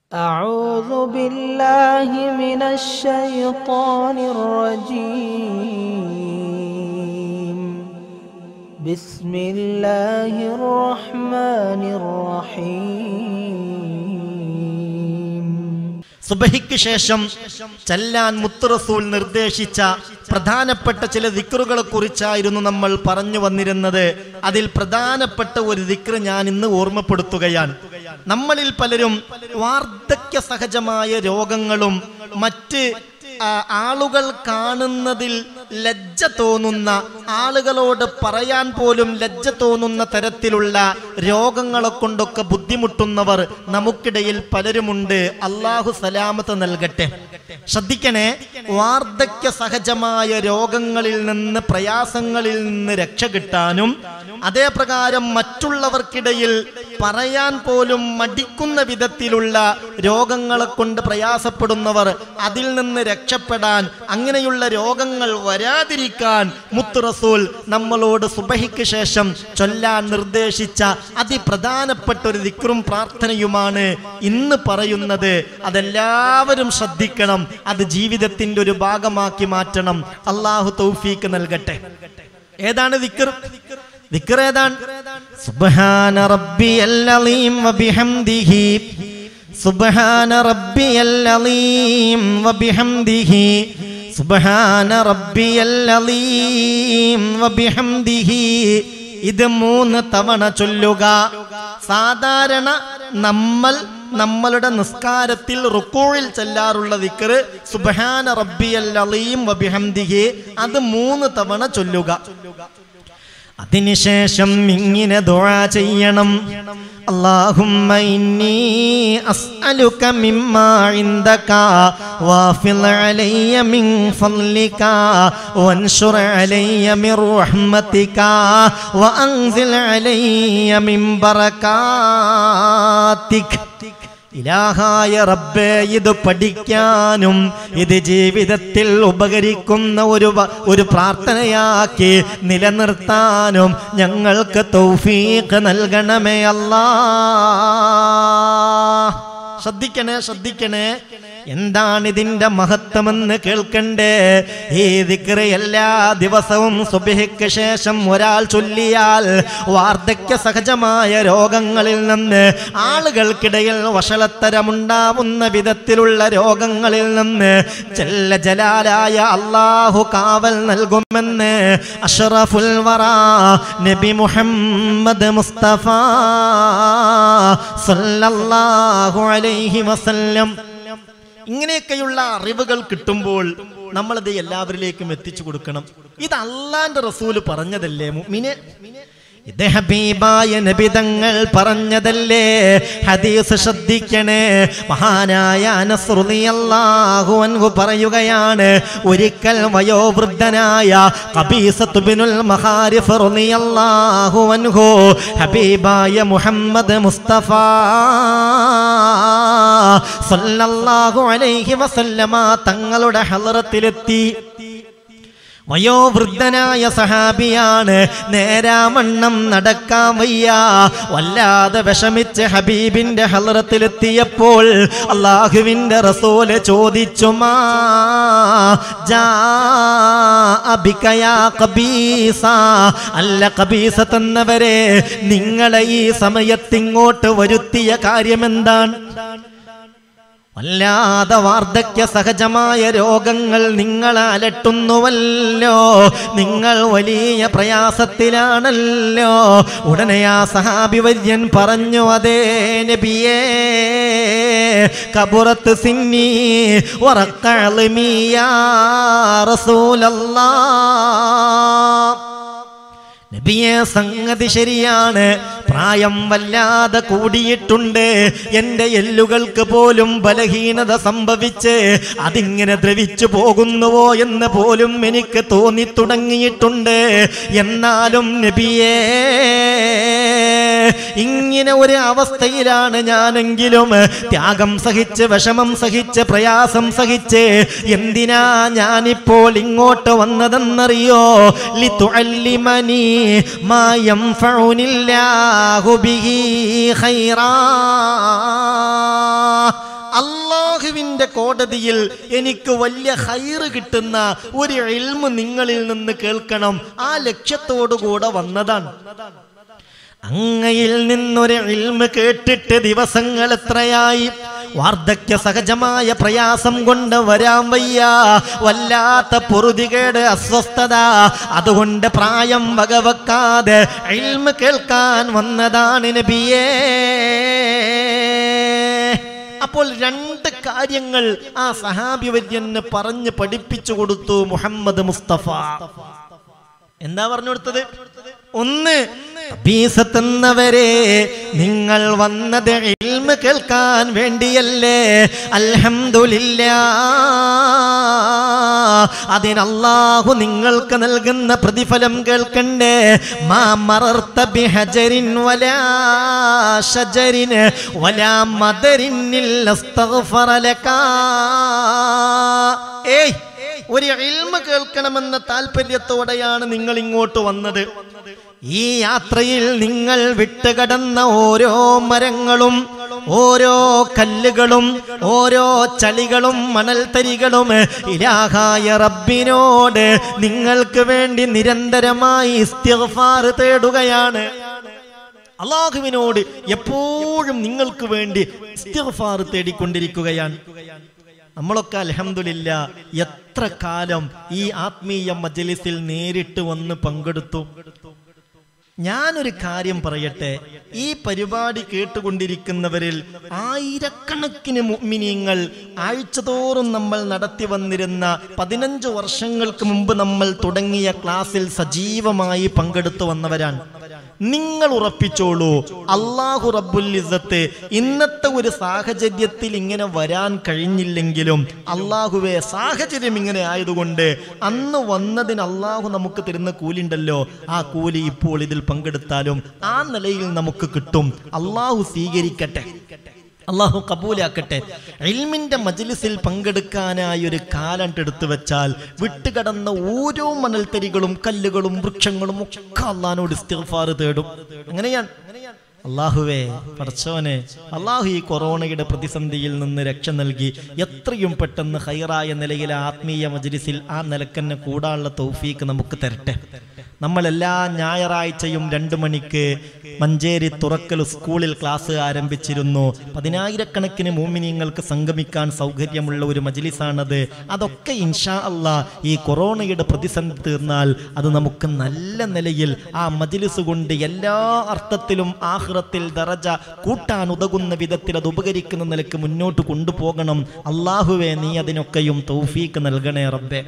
أعوذ بالله من الشيطان الرجيم بسم الله الرحمن الرحيم സുബഹിക്ക് ശേഷം ചെല്ലാൻ മുത്തുറസൂൽ നിർദ്ദേശിച്ച പ്രധാനപ്പെട്ട ചില ദിക്റുകളെ കുറിച്ചായിരുന്നു നമ്മൾ പറഞ്ഞു വന്നിരുന്നത് അതിൽ പ്രധാനപ്പെട്ട ഒരു ദിക്റ് ഞാൻ ഇന്ന് ഓർമ്മപ്പെടുത്തുകയാണ് നമ്മളിൽ പലരും വാർദ്ധക്യ സഹജമായ രോഗങ്ങളും മറ്റ് ആ, ആളുകൾ കാണുന്നതിൽ ലജ്ജ തോന്നുന്ന ആളുകളോട് പറയാൻ പോലും ലജ്ജ തോന്നുന്ന തരത്തിലുള്ള രോഗങ്ങളെ കൊണ്ടൊക്കെ ബുദ്ധിമുട്ടുന്നവർ നമുക്കിടയിൽ പലരുമുണ്ട് അള്ളാഹു സലാമത്ത് നൽകട്ടെ ശ്രദ്ധിക്കണേ വാർദ്ധക്യ സഹജമായ രോഗങ്ങളിൽ നിന്ന് പ്രയാസങ്ങളിൽ നിന്ന് രക്ഷ കിട്ടാനും അതേപ്രകാരം മറ്റുള്ളവർക്കിടയിൽ പറയാൻ പോലും മടിക്കുന്ന വിധത്തിലുള്ള രോഗങ്ങളെ കൊണ്ട് പ്രയാസപ്പെടുന്നവർ അതിൽ നിന്ന് രക്ഷപ്പെടാൻ അങ്ങനെയുള്ള രോഗങ്ങൾ വരാതിരിക്കാൻ മുത്ത് റസൂൽ നമ്മളോട് സുബഹിക്ക് ശേഷം ചൊല്ലാൻ നിർദ്ദേശിച്ച അതിപ്രധാനപ്പെട്ട ഒരു ദിക്റും പ്രാർത്ഥനയുമാണ് ഇന്ന് പറയുന്നത് അതെല്ലാവരും ശ്രദ്ധിക്കണം അത് ജീവിതത്തിന്റെ ഒരു ഭാഗമാക്കി മാറ്റണം അള്ളാഹു തൗഫീക്ക് നൽകട്ടെ ഏതാണ് ദിക്ർ ദിക്ർ ഏതാണ് സുബ്ഹാന റബ്ബിയൽ അലീം വബിഹംദിഹി സുബ്ഹാന റബ്ബിയൽ അലീം വബിഹംദിഹി സുബ്ഹാന റബ്ബിയൽ അലീം വബിഹംദിഹി ഇത് മൂന്ന് തവണ ചൊല്ലുക സാധാരണ നമ്മൾ നമ്മളുടെ നിസ്കാരത്തിൽ റുക്കോയിൽ ചെല്ലാറുള്ള ദിക്ർ സുബ്ഹാന റബ്ബിയൽ അലീം വബിഹംദിഹി അത് മൂന്ന് തവണ ചൊല്ലുക അതിനുശേഷം ഇങ്ങനെ ദുആ ചെയ്യണം اللهم إني أسألك مما عندك وافض علي من فضلك وانشر علي من رحمتك وأنزل علي من بركاتك ഇലാഹായ റബ്ബേ ഇത് പഠിക്കാനും ഇത് ജീവിതത്തിൽ ഉപകരിക്കുന്ന ഒരു വ- ഒരു പ്രാർത്ഥനയാക്കി നിലനിർത്താനും ഞങ്ങൾക്ക് തൗഫീഖ് നൽകണമേ അല്ലാ ശ്രദ്ധിക്കണേ ശ്രദ്ധിക്കണേ എന്താണ് ഇതിന്റെ മഹത്വമെന്ന് കേൾക്കണ്ടേ ഈ ദിക്റ് എല്ലാ ദിവസവും സുബഹിക്ക് ശേഷം ഒരാൾ ചൊല്ലിയാൽ വാർദ്ധക്യ സഹജമായ രോഗങ്ങളിൽ നിന്ന് ആളുകൾക്കിടയിൽ വഷളത്തരമുണ്ടാവുന്ന വിധത്തിലുള്ള രോഗങ്ങളിൽ നിന്ന് ചെല്ല ജലാലായ അള്ളാഹു കാവൽ നൽകുമെന്ന് അഷ്റഫുൽ വറ നബി മുഹമ്മദ് മുസ്തഫ സല്ലല്ലാഹു അലൈഹി വസല്ലം ഇങ്ങനെയൊക്കെയുള്ള അറിവുകൾ കിട്ടുമ്പോൾ നമ്മളത് എല്ലാവരിലേക്കും എത്തിച്ചു കൊടുക്കണം ഇത് അള്ളാന്റെ റസൂല് പറഞ്ഞതല്ലേ മുഅ്മിനെ ഇത് ഹബീബായ നബിതങ്ങൾ പറഞ്ഞതല്ലേ ഹദീസ് ശ്രദ്ധിക്കണേ മഹാനായ അനസ് റളിയല്ലാഹു അൻഹു പറയുകയാണ് ഒരിക്കൽ വയോവൃദ്ധനായ ഖബീസത്ത് ബിനുൽ മഹാരിഫ് റളിയല്ലാഹു അൻഹു ഹബീബായ മുഹമ്മദ് മുസ്തഫ സല്ലല്ലാഹു അലൈഹി വസല്ലമ തങ്ങളുടെ ഹളറത്തിലെത്തി വയോവൃദ്ധനായ സഹാബിയാണ് നേരാമണ്ണം നടക്കാൻ വയ്യ വല്ലാതെ വിഷമിച്ച് ഹബീബിന്റെ ഹലറത്തിലെത്തിയപ്പോൾ അള്ളാഹുവിന്റെ റസൂല് ചോദിച്ചു മാ ജാ അബികയാ കബീസ അല്ല കബീസ തന്നവരെ നിങ്ങളെ ഈ സമയത്തിങ്ങോട്ട് വരുത്തിയ കാര്യമെന്താണ് വല്ലാതെ വാർദ്ധക്യ സഹജമായ രോഗങ്ങൾ നിങ്ങളെ അലട്ടുന്നുവല്ലോ നിങ്ങൾ വലിയ പ്രയാസത്തിലാണല്ലോ ഉടനെ ആ സഹാബി വര്യൻ പറഞ്ഞു അതേ നബിയേ കബുറത്ത് സിന്നി ഉറക്കളമിയാ റസൂലല്ലാ നബിയെ സംഗതി ശരിയാണ് പ്രായം വല്ലാതെ കൂടിയിട്ടുണ്ട് എൻ്റെ എല്ലുകൾക്ക് പോലും ബലഹീനത സംഭവിച്ച് അതിങ്ങനെ ദ്രവിച്ചു പോകുന്നുവോ എന്ന് പോലും എനിക്ക് തോന്നി തുടങ്ങിയിട്ടുണ്ട് എന്നാലും നബിയേ ഇങ്ങനെ ഒരു അവസ്ഥയിലാണ് ഞാനെങ്കിലും ത്യാഗം സഹിച്ച് വിഷമം സഹിച്ച് പ്രയാസം സഹിച്ച് എന്തിനാ ഞാനിപ്പോൾ ഇങ്ങോട്ട് വന്നതെന്നറിയോ ലിതുഅല്ലിമനി മാ യൻഫഉനില്ലാഹു ബിഹി ഖൈറാ അള്ളാഹുവിന്റെ കോടതിയിൽ എനിക്ക് വലിയ ഹൈറ് കിട്ടുന്ന ഒരു ഇൽമ് നിങ്ങളിൽ നിന്ന് കേൾക്കണം ആ ലക്ഷ്യത്തോടുകൂടെ വന്നതാണ് അങ്ങയിൽ നിന്നൊരു ഇൽമ് കേട്ടിട്ട് ദിവസങ്ങൾ എത്രയായി വാർദ്ധക്യ സഹജമായ പ്രയാസം കൊണ്ട് വരാൻ വയ്യ വല്ലാത്ത പൊറുതികേട് അസ്വസ്ഥത അതുകൊണ്ട് പ്രായം വകവെക്കാതെ ഇൽമ് കേൾക്കാൻ വന്നതാണ് നബിയേ അപ്പോൾ രണ്ട് കാര്യങ്ങൾ ആ സഹാബിവര്യന് പറഞ്ഞ് പഠിപ്പിച്ചു കൊടുത്തു മുഹമ്മദ് മുസ്തഫ എന്താ പറഞ്ഞു കൊടുത്തത് ഒന്ന് എന്നവരെ നിങ്ങൾ വന്നത് ഇൽമ കേൾക്കാൻ വേണ്ടിയല്ലേ അൽഹംദുലില്ല അതിനല്ലാഹു നിങ്ങൾക്ക് നൽകുന്ന പ്രതിഫലം കേൾക്കണ്ടേ മാ മറർത്ത ബിഹജരിൻ വലാ ഷജരിൻ വലാ മദരിൻ ഇല്ല അസ്തഗ്ഫറ ലകാ ഏയ് ഒരു ഇൽമ കേൾക്കണമെന്ന താല്പര്യത്തോടെയാണ് നിങ്ങൾ ഇങ്ങോട്ട് വന്നത് ഈ യാത്രയിൽ നിങ്ങൾ വിട്ടുകടന്ന ഓരോ മരങ്ങളും ഓരോ കല്ലുകളും ഓരോ ചളികളും മണൽത്തരികളും ഇലാഹായ റബ്ബിനോട് നിങ്ങൾക്ക് വേണ്ടി നിരന്തരമായി ഇസ്തിഗ്ഫാർ തേടുകയാണ് അള്ളാഹുവിനോട് എപ്പോഴും നിങ്ങൾക്ക് വേണ്ടി ഇസ്തിഗ്ഫാർ തേടിക്കൊണ്ടിരിക്കുകയാണ് നമ്മളൊക്കെ അലഹമില്ല എത്ര കാലം ഈ ആത്മീയ മജലിസിൽ നേരിട്ട് വന്ന് പങ്കെടുത്തു ഞാനൊരു കാര്യം പറയട്ടെ ഈ പരിപാടി കേട്ടുകൊണ്ടിരിക്കുന്നവരിൽ ആയിരക്കണക്കിന് മുഅ്മിനീങ്ങൾ ആഴ്ചതോറും നമ്മൾ നടത്തി വന്നിരുന്ന പതിനഞ്ച് വർഷങ്ങൾക്ക് മുമ്പ് നമ്മൾ തുടങ്ങിയ ക്ലാസ്സിൽ സജീവമായി പങ്കെടുത്തു വന്നവരാണ് നിങ്ങൾ ഉറപ്പിച്ചോളൂ അള്ളാഹു റബ്ബുൽ ഇസ്സത്ത് ഇന്നത്തെ ഒരു സാഹചര്യത്തിൽ ഇങ്ങനെ വരാൻ കഴിഞ്ഞില്ലെങ്കിലും അള്ളാഹുവെ സാഹചര്യം ഇങ്ങനെ ആയതുകൊണ്ട് അന്ന് വന്നതിന് അള്ളാഹു നമുക്ക് തരുന്ന കൂലി ഉണ്ടല്ലോ ആ കൂലി ഇപ്പോൾ ഇതിൽ പങ്കെടുത്താലും ആ നിലയിൽ നമുക്ക് കിട്ടും അള്ളാഹു സ്വീകരിക്കട്ടെ അള്ളാഹു കബൂലാക്കട്ടെ ഇൽമിന്റെ മജ്ലിസിൽ പങ്കെടുക്കാനായി ഒരു കാലണ്ട് എടുത്തു വെച്ചാൽ വിട്ടുകടന്ന ഓരോ മണൽത്തരികളും കല്ലുകളും വൃക്ഷങ്ങളും ഒക്കെ അള്ളഹാനോട് ഇസ്തിഗ്ഫാർ തേടും അങ്ങനെയാണ് അള്ളാഹുവേ പടച്ചോനെ അള്ളാഹു ഈ കൊറോണയുടെ പ്രതിസന്ധിയിൽ നിന്ന് രക്ഷ നൽകി എത്രയും പെട്ടെന്ന് ഹൈറായ നിലയിലെ ആത്മീയ മജ്ലിസിൽ ആ നിലക്കന്നെ കൂടാനുള്ള തൗഫീക്ക് നമുക്ക് തരട്ടെ നമ്മൾ എല്ലാ ഞായറാഴ്ചയും രണ്ടു മണിക്ക് മഞ്ചേരി തുറക്കൽ സ്കൂളിൽ ക്ലാസ് ആരംഭിച്ചിരുന്നു പതിനായിരക്കണക്കിന് മൂമിനിങ്ങൾക്ക് സംഗമിക്കാൻ സൗകര്യമുള്ള ഒരു മജ്ലിസാണത് അതൊക്കെ ഇൻഷാ അള്ളാ ഈ കൊറോണയുടെ പ്രതിസന്ധി തീർന്നാൽ അത് നമുക്ക് നല്ല നിലയിൽ ആ മജ്ലിസ് കൊണ്ട് എല്ലാ അർത്ഥത്തിലും ആഹ്റത്തിൽ ദറജ കൂട്ടാൻ ഉതകുന്ന വിധത്തിൽ അത് ഉപകരിക്കുന്ന നിലക്ക് മുന്നോട്ട് കൊണ്ടുപോകണം അള്ളാഹുവേ നീ അതിനൊക്കെയും തൗഫീക്ക് നൽകണേ റബ്ബേ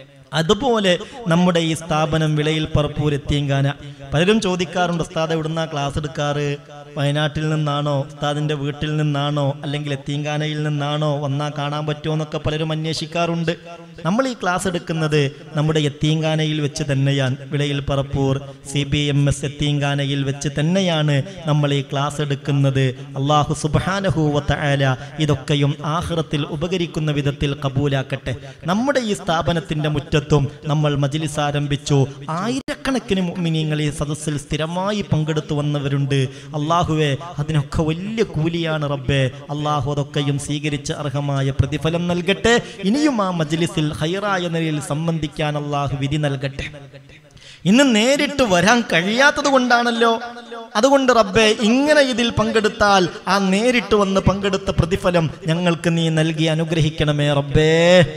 അതുപോലെ നമ്മുടെ ഈ സ്ഥാപനം വിളയിൽ പറപ്പൂർ എത്തിയങ്കാന പലരും ചോദിക്കാറുണ്ട് ഉസ്താദ് എവിടുന്ന ക്ലാസ് എടുക്കാറ് വയനാട്ടിൽ നിന്നാണോ ഉസ്താദിന്റെ വീട്ടിൽ നിന്നാണോ അല്ലെങ്കിൽ എത്തിയങ്കാനയിൽ നിന്നാണോ വന്നാ കാണാൻ പറ്റുമോ എന്നൊക്കെ പലരും അന്വേഷിക്കാറുണ്ട് നമ്മൾ ഈ ക്ലാസ് എടുക്കുന്നത് നമ്മുടെ എത്തിയങ്കാനയിൽ വെച്ച് തന്നെയാണ് വിളയിൽ Parappur C B M S എത്തിയങ്കാനയിൽ വെച്ച് തന്നെയാണ് നമ്മൾ ഈ ക്ലാസ് എടുക്കുന്നത് അള്ളാഹു സുബാനഹൂവത്ത ആല ഇതൊക്കെയും ആഹ്റത്തിൽ ഉപകരിക്കുന്ന വിധത്തിൽ കബൂലാക്കട്ടെ നമ്മുടെ ഈ സ്ഥാപനത്തിന്റെ മുറ്റത്തും നമ്മൾ മജിലിസ് ആരംഭിച്ചു ആയിരക്കണക്കിന് മുഅ്മിനീങ്ങൾ ഈ സദസ്സിൽ സ്ഥിരമായി പങ്കെടുത്തു വന്നവരുണ്ട് അള്ളാഹുവെ അതിനൊക്കെ വലിയ കൂലിയാണ് റബ്ബെ അള്ളാഹു അതൊക്കെയും സ്വീകരിച്ച് അർഹമായ പ്രതിഫലം നൽകട്ടെ ഇനിയും ആ മജ്ലിസിൽ ഹൈറായ നിലയിൽ സംബന്ധിക്കാൻ അള്ളാഹു വിധി നൽകട്ടെ ഇന്ന് നേരിട്ട് വരാൻ കഴിയാത്തത് കൊണ്ടാണല്ലോ അതുകൊണ്ട് റബ്ബെ ഇങ്ങനെ ഇതിൽ പങ്കെടുത്താൽ ആ നേരിട്ട് വന്ന് പങ്കെടുത്ത പ്രതിഫലം ഞങ്ങൾക്ക് നീ നൽകി അനുഗ്രഹിക്കണമേ റബ്ബേ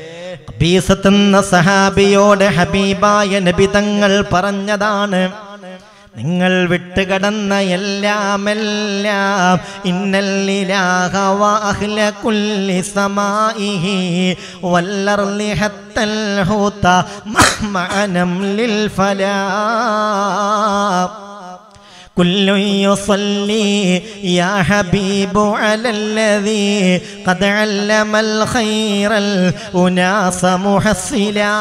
ഖബീസത്ത് എന്ന സഹാബിയോട് ഹബീബായ നബി തങ്ങൾ പറഞ്ഞതാണ് നിങ്ങൾ വിട്ടുകടന്ന എല്ലാം എല്ലാം ഇന്നല്ലിലാഹ വഅഹ്ല കുല്ലി സമാഇഹി വല്ലർലി ഹത്തൽ ഹൂത മഅനം ലിൽ ഫലാ كل يصلي يا حبيب على الذي قد علم الخير الأناس محصلا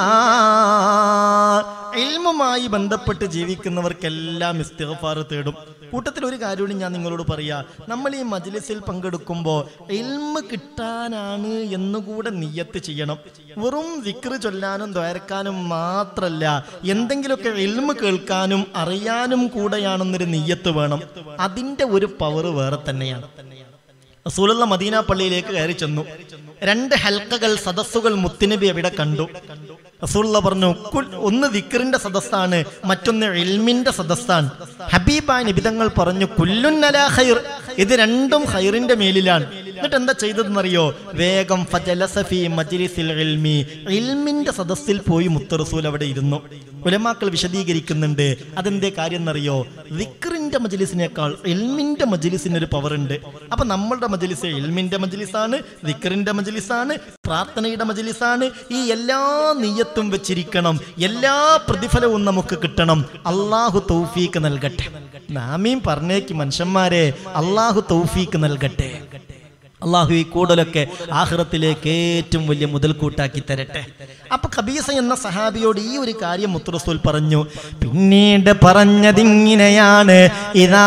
ഇൽമുമായി ബന്ധപ്പെട്ട് ജീവിക്കുന്നവർക്കെല്ലാം ഇസ്തിഗ്ഫാർ തേടും കൂട്ടത്തിൽ ഒരു കാര്യം ഞാൻ നിങ്ങളോട് പറയാ നമ്മൾ ഈ മജ്ലിസിൽ പങ്കെടുക്കുമ്പോൾ ഇൽമ് കിട്ടാനാണ് എന്നുകൂടെ നിയ്യത്ത് ചെയ്യണം വെറും വിക്റ് ചൊല്ലാനും ദ്വയർക്കാനും മാത്രല്ല എന്തെങ്കിലുമൊക്കെ ഇൽമ് കേൾക്കാനും അറിയാനും കൂടെയാണെന്നൊരു നിയ്യത്ത് വേണം അതിന്റെ ഒരു പവർ വേറെ തന്നെയാണ് റസൂലുള്ള മദീന പള്ളിയിലേക്ക് കയറി ചെന്നു രണ്ട് ഹൽക്കകൾ സദസ്സുകൾ മുത്തുനബി അവിടെ കണ്ടു റസൂള്ള പറഞ്ഞു "കുൽ- ഒന്ന് ദിക്റിന്റെ സദസ്സാണ് മറ്റൊന്ന് ഇൽമിന്റെ സദസ്സാണ് ഹബീബായ നിബിതങ്ങൾ പറഞ്ഞു കുല്ലുന്നലാ ഖൈർ ഇത് രണ്ടും ഖൈറിന്റെ മേലിലാണ് എന്നിട്ട് എന്താ ചെയ്തതെന്നറിയോ വേഗം ഫജലസ ഫീ മജ്ലിസിൽ ഇൽമി ഇൽമിന്റെ സദസ്സിൽ പോയി മുത്ത് റസൂൽ അവിടെ ഇരുന്നു ഉലമാക്കൾ വിശദീകരിക്കുന്നുണ്ട് അതെന്തേ കാര്യം എന്നറിയോ വിക്റിന്റെ മജ്ലിസിനേക്കാൾ ഇൽമിന്റെ മജ്ലിസിന് ഒരു പവർ ഉണ്ട് അപ്പൊ നമ്മളുടെ മജ്ലിസ് ഇൽമിന്റെ മജ്ലിസാണ് വിക്റിന്റെ മജ്ലിസാണ് പ്രാർത്ഥനയുടെ മജ്ലിസാണ് ഈ എല്ലാ നീയത്തും വെച്ചിരിക്കണം എല്ലാ പ്രതിഫലവും നമുക്ക് കിട്ടണം അള്ളാഹു തൗഫീക്ക് നൽകട്ടെ നാമീം പറഞ്ഞേക്ക് മനുഷ്യന്മാരെ അള്ളാഹു തൗഫീക്ക് നൽകട്ടെ അള്ളാഹു ഈ കൂടുതലൊക്കെ ആഹ്റത്തിലേക്ക് ഏറ്റവും വലിയ മുതൽക്കൂട്ടാക്കി തരട്ടെ അപ്പൊ ഖബീസ എന്ന സഹാബിയോട് ഈ ഒരു കാര്യം മുത്തുറസൂൽ പറഞ്ഞു പിന്നീട് പറഞ്ഞതിങ്ങനെയാണ് ഇതാ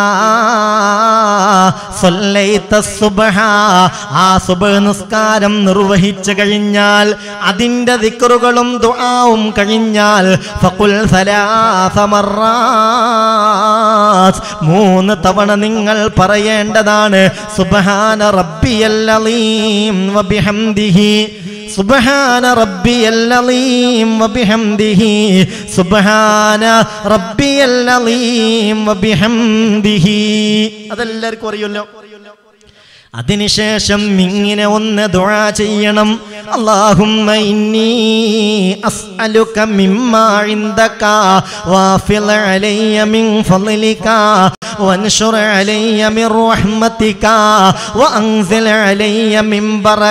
സൊല്ലൈത്ത സുബ്ഹ ആ സുബഹ് നിസ്കാരം നിർവഹിച്ചു കഴിഞ്ഞാൽ അതിന്റെ ദിക്റുകളും ദുആവും കഴിഞ്ഞാൽ ഫഖുൽ സലാസ മർറാത്ത് മൂന്ന് തവണ നിങ്ങൾ പറയേണ്ടതാണ് സുബ്ഹാന റബ്ബിയൽ അലീം വബിഹംദിഹി സുബ്ഹാന റബ്ബിയൽ അലീം വബിഹംദിഹി സുബ്ഹാന റബ്ബിയൽ അലീം വബിഹംദിഹി അതെല്ലാവർക്കും അറിയുമല്ലോ അതിനുശേഷം ഇങ്ങനെ ഒന്ന് ദുആ ചെയ്യണം അല്ലാഹുമ്മ ഇന്നി അസ്അലുക മിമ്മാ ഇൻദക വാഫിൽ അലയ്യ മിൻ ഫളിക വൻഷുർ അലയ്യ മിൻ റഹ്മതിക വഅൻസിൽ അലയ്യ മിൻ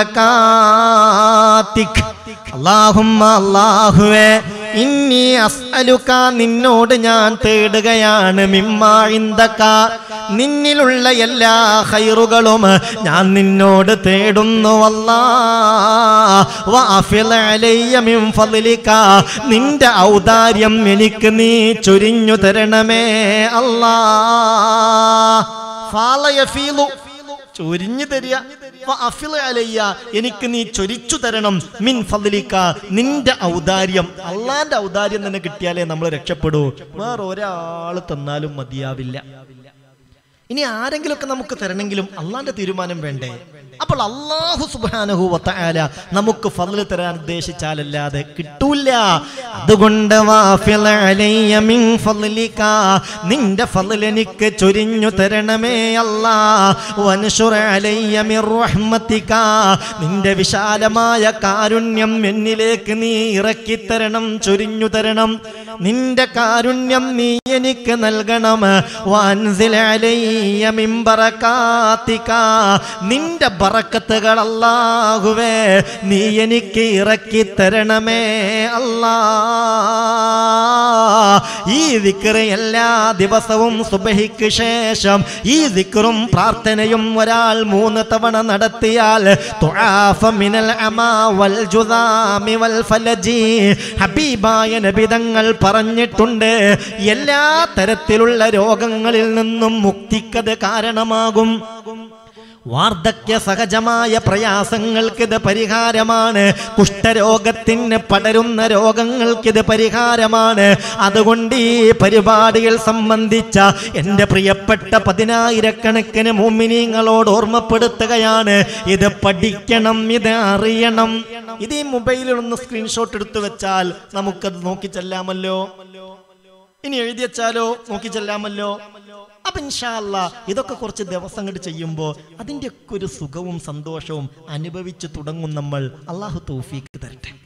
ബറകാതിക അല്ലാഹുമ്മ അല്ലാഹുവേ ഇന്നി അസ്അലുക നിന്നോട് ഞാൻ തേടുകയാണ് മിമ്മാ ഇൻദക നിന്നിലുള്ള എല്ലാ ഹൈറുകളും ഞാൻ നിന്നോട് തേടുന്നു അല്ലാ വഅഫിൽ അലയ്യ മിൻ ഫളിക നിന്റെ ഔദാര്യം എനിക്ക് നീ ചൊരിഞ്ഞു തരണമേ അല്ലാ ഫാല യഫീലു ചൊരിഞ്ഞു തരിക വഅഫിൽ അലയ്യ എനിക്ക് നീ ചൊരിച്ചു തരണം മിൻ ഫളിക നിന്റെ ഔദാര്യം അള്ളാന്റെ ഔദാര്യം തന്നെ കിട്ടിയാലേ നമ്മൾ രക്ഷപ്പെടൂ വേറെ ഒരാൾ തന്നാലും മതിയാവില്ല ഇനി ആരെങ്കിലുമൊക്കെ നമുക്ക് തരണമെങ്കിലും അള്ളാന്റെ തീരുമാനം വേണ്ടേ അപ്പോൾ അള്ളാഹു സുബാനഹു വത്തആല നമുക്ക് ഫضل തരാൻ ഉദ്ദേശിച്ചാലല്ലാതെ കിട്ടൂല അതുകൊണ്ട് വാഫിൽ അലയ്യ മിൻ ഫضلിക നിന്റെ ഫضل എനിക്ക് ചൊരിഞ്ഞു തരണമേ അല്ലാ വൻഷുർ അലയ്യ മിൻ റഹ്മതിക നിന്റെ വിശാലമായ കാരുണ്യം എന്നിലേക്ക് നീ ഇറക്കി തരണം ചൊരിഞ്ഞു തരണം നിന്റെ കാരുണ്യം നീ എനിക്ക് നൽകണം വാൻസിൽ അലയ്യ മിൻ ബറകാതിക നിന്റെ ബറക്കത്തുകൾ അല്ലാഹുവേ നീ എനിക്ക് ഇറക്കി തരണമേ അല്ലാ ഈ ദിക്റ് എല്ലാ ദിവസവും സുബഹിക്ക് ശേഷം ഈ ദിക്റും പ്രാർത്ഥനയും ഒരാൾ മൂന്ന് തവണ നടത്തിയാൽ തുആഫ മിനൽ അമാ വൽ ജുദാമി വൽ ഫലജി ഹബീബായ നബിതങ്ങൾ പറഞ്ഞിട്ടുണ്ട് എല്ലാ തരത്തിലുള്ള രോഗങ്ങളിൽ നിന്നും മുക്തിക്കത് കാരണമാകും വാർദ്ധക്യ സഹജമായ പ്രയാസങ്ങൾക്കിത് പരിഹാരമാണ് കുഷ്ഠരോഗത്തിന് പടരുന്ന രോഗങ്ങൾക്കിത് പരിഹാരമാണ് അതുകൊണ്ട് ഈ പരിപാടിയിൽ സംബന്ധിച്ച എൻ്റെ പ്രിയപ്പെട്ട പതിനായിരക്കണക്കിന് മുമ്മിനീങ്ങളോട് ഓർമ്മപ്പെടുത്തുകയാണ് ഇത് പഠിക്കണം ഇത് അറിയണം ഇത് ഈ മൊബൈലിൽ ഒന്ന് സ്ക്രീൻഷോട്ട് എടുത്തു വെച്ചാൽ നമുക്കത് നോക്കി ചെല്ലാമല്ലോ ഇനി എഴുതി വെച്ചാലോ നോക്കി ചെല്ലാമല്ലോ അപ്പൊ ഇൻഷാല്ല ഇതൊക്കെ കുറച്ച് ദിവസം അങ്ങോട്ട് ചെയ്യുമ്പോൾ അതിൻ്റെ ഒക്കെ ഒരു സുഖവും സന്തോഷവും അനുഭവിച്ചു തുടങ്ങും നമ്മൾ അള്ളാഹു തൗഫീക്ക് തരട്ടെ